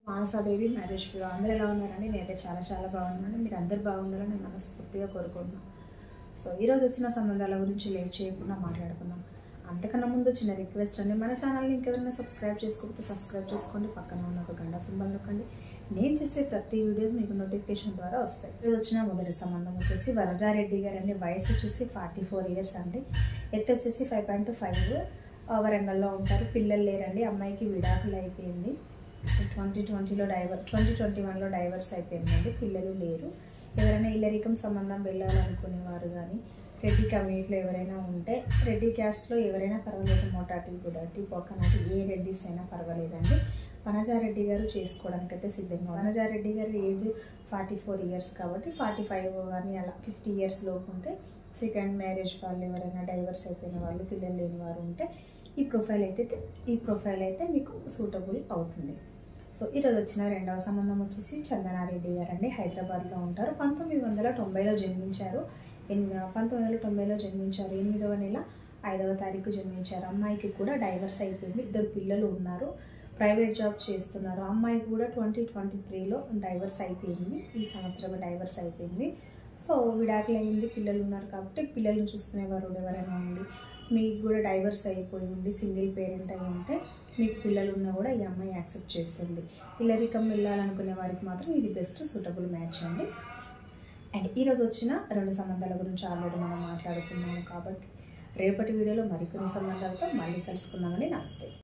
Manasa Devi marriage bureau అందరూ ఎలా ఉన్నారండి నేనైతే చాలా చాలా బాగున్నాను మీరు అందరు బాగున్నారని నేను మనస్ఫూర్తిగా కోరుకుంటున్నాను సో ఈరోజు వచ్చిన సంబంధాల గురించి లేట్ చేయకుండా మాట్లాడుకుందాం అంతకన్నా ముందు చిన్న రిక్వెస్ట్ అండి మన ఛానల్ని ఇంకెవరైనా సబ్స్క్రైబ్ చేసుకోకపోతే సబ్స్క్రైబ్ చేసుకోండి పక్కన ఉన్న ఒక గంట సింబల్ నొక్కండి నేను చేసే ప్రతి వీడియోస్ మీకు నోటిఫికేషన్ ద్వారా వస్తాయి ఈరోజు వచ్చిన మొదటి సంబంధం వచ్చేసి వరజారెడ్డి గారు అండి వయసు వచ్చేసి ఫార్టీ ఫోర్ ఇయర్స్ అండి ఎత్తు వచ్చేసి ఫైవ్ పాయింట్ ఫైవ్ వరంగల్లో ఉంటారు పిల్లలు లేరండి అమ్మాయికి విడాకులు అయిపోయింది సో ట్వంటీ ట్వంటీలో డైవర్ ట్వంటీ ట్వంటీ వన్లో డైవర్స్ అయిపోయిందండి పిల్లలు లేరు ఎవరైనా ఇల్లరికం సంబంధం వెళ్ళాలనుకునేవారు కానీ రెడ్డి కమ్యూనిటీలో ఎవరైనా ఉంటే రెడ్డి క్యాస్ట్లో ఎవరైనా పర్వాలేదు మోటాటి గుడాటి పొక్కనాటి ఏ రెడ్డిస్ అయినా పర్వాలేదండి వనజారెడ్డి గారు చేసుకోవడానికి అయితే సిద్ధంగా ఉన్నారు. వనజారెడ్డి గారి ఏజ్ ఫార్టీ ఫోర్ ఇయర్స్ కాబట్టి ఫార్టీ ఫైవ్ కానీ అలా ఫిఫ్టీ ఇయర్స్ లోపు ఉంటే సెకండ్ మ్యారేజ్ వాళ్ళు ఎవరైనా డైవర్స్ అయిపోయిన వాళ్ళు పిల్లలు లేని వారు ఉంటే ఈ ప్రొఫైల్ అయితే ఈ ప్రొఫైల్ అయితే మీకు సూటబుల్ అవుతుంది సో ఈరోజు వచ్చిన రెండవ సంబంధం వచ్చేసి చందనారెడ్డి గారు అండి హైదరాబాద్లో ఉంటారు పంతొమ్మిది వందల తొంభైలో జన్మించారు ఎనిమిది పంతొమ్మిది వందల తొంభైలో జన్మించారు ఎనిమిదవ నెల ఐదవ తారీఖు జన్మించారు అమ్మాయికి కూడా డైవర్స్ అయిపోయింది ఇద్దరు పిల్లలు ఉన్నారు ప్రైవేట్ జాబ్ చేస్తున్నారు అమ్మాయి కూడా ట్వంటీ ట్వంటీ త్రీలో డైవర్స్ అయిపోయింది ఈ సంవత్సరం డైవర్స్ అయిపోయింది సో విడాకులు అయింది పిల్లలు ఉన్నారు కాబట్టి పిల్లల్ని చూసుకునేవారు ఎవరైనా ఉండి మీకు కూడా డైవర్స్ అయిపోయి ఉండి సింగిల్ పేరెంట్ అయి ఉంటే మీకు పిల్లలు ఉన్నా కూడా ఈ అమ్మాయి యాక్సెప్ట్ చేస్తుంది ఇల్లరికం వెళ్ళాలనుకునే వారికి మాత్రం ఇది బెస్ట్ సూటబుల్ మ్యాచ్ అండి అండ్ ఈరోజు వచ్చిన రెండు సంబంధాల గురించి ఆల్రెడీ మనం మాట్లాడుకున్నాము కాబట్టి రేపటి వీడియోలో మరికొన్ని సంబంధాలతో మళ్ళీ కలుసుకుందామని నమస్తే